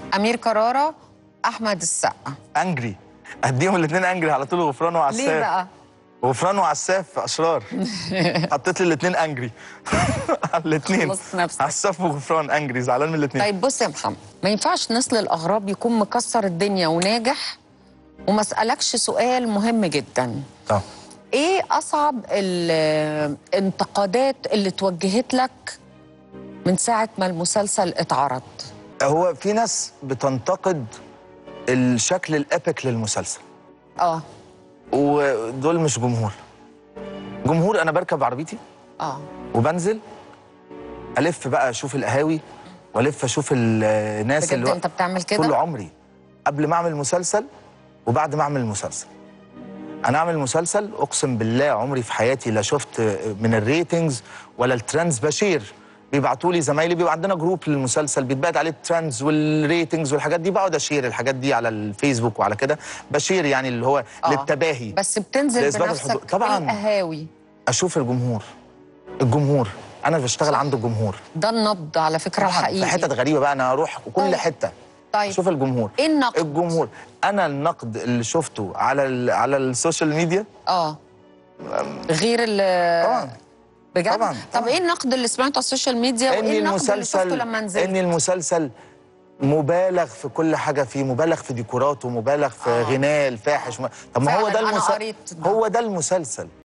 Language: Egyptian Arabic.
امير كرارة احمد السقا انجري اديهم الاثنين انجري على طول غفران وعساف ليه بقى غفران وعساف اشرار حطيت لي الاثنين انجري الاثنين خلصت نفسك. عساف وغفران انجري زعلان من الاثنين طيب بص يا محمد ما ينفعش نسل الاغراب يكون مكسر الدنيا وناجح وما اسالكش سؤال مهم جدا طب ايه اصعب الانتقادات اللي توجهت لك من ساعه ما المسلسل اتعرض هو في ناس بتنتقد الشكل الابيك للمسلسل اه ودول مش جمهور جمهور انا بركب عربيتي اه وبنزل الف بقى اشوف القهاوي والف اشوف الناس بجد اللي انت بتعمل كده طول عمري قبل ما اعمل مسلسل وبعد ما اعمل مسلسل انا اعمل مسلسل اقسم بالله عمري في حياتي لا شفت من الريتنجز ولا الترندز بشير بيبعتوا لي زمايلي بيبقى عندنا جروب للمسلسل بيتبعت عليه الترندز والريتنجز والحاجات دي بقعد اشير الحاجات دي على الفيسبوك وعلى كده بشير يعني اللي هو آه. للتباهي بس بتنزل لإثبات بنفسك الحضور. طبعاً. القهاوي اشوف الجمهور الجمهور انا بشتغل عند الجمهور ده النبض على فكره طبعاً الحقيقي في حتت غريبه بقى انا اروح كل طيب. حته طيب اشوف الجمهور ايه النقد الجمهور انا النقد اللي شفته على ال على السوشيال ميديا اه غير ال طبعا بجد طبعاً، طب طبعاً. ايه النقد اللي سمعته على السوشيال ميديا ان وايه النقد اللي شفته المسلسل لما نزلت ان المسلسل مبالغ في كل حاجه فيه مبالغ في ديكوراته مبالغ في آه. غناه الفاحش طب ما هو فعلاً ده أنا المسلسل قريت ده. هو ده المسلسل